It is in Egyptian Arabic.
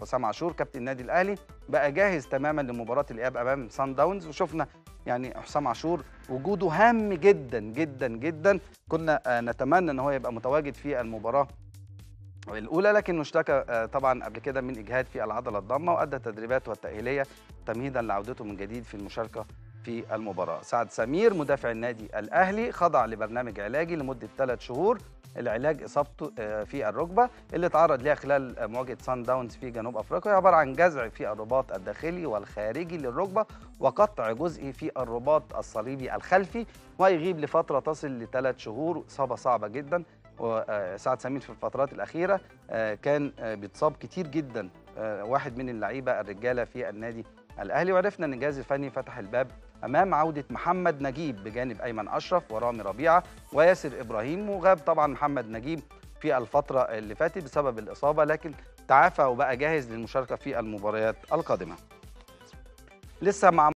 حسام عاشور كابتن النادي الاهلي بقى جاهز تماما لمباراه الاياب امام سان داونز وشفنا يعني حسام عاشور وجوده هام جدا جدا جدا كنا آه، نتمنى ان هو يبقى متواجد في المباراه الاولى لكنه اشتكى آه، طبعا قبل كده من اجهاد في العضله الضامه وادى التدريبات والتاهيليه تمهيدا لعودته من جديد في المشاركه في المباراه سعد سمير مدافع النادي الاهلي خضع لبرنامج علاجي لمده ثلاث شهور العلاج اصابته آه، في الركبه اللي تعرض ليها خلال آه، مواجهه سان داونز في جنوب افريقيا عباره عن جزع في الرباط الداخلي والخارجي للركبه وقطع جزئي في الرباط الصليبي الخلفي ويغيب لفتره تصل لثلاث شهور اصابه صعبه جدا وسعد سمير في الفترات الاخيره آه، كان آه، بيتصاب كتير جدا آه، واحد من اللعيبه الرجاله في النادي الاهلي وعرفنا ان الجهاز الفني فتح الباب امام عوده محمد نجيب بجانب ايمن اشرف ورامي ربيعه وياسر ابراهيم وغاب طبعا محمد نجيب في الفتره اللي فاتت بسبب الاصابه لكن تعافى وبقى جاهز للمشاركه في المباريات القادمه لسه مع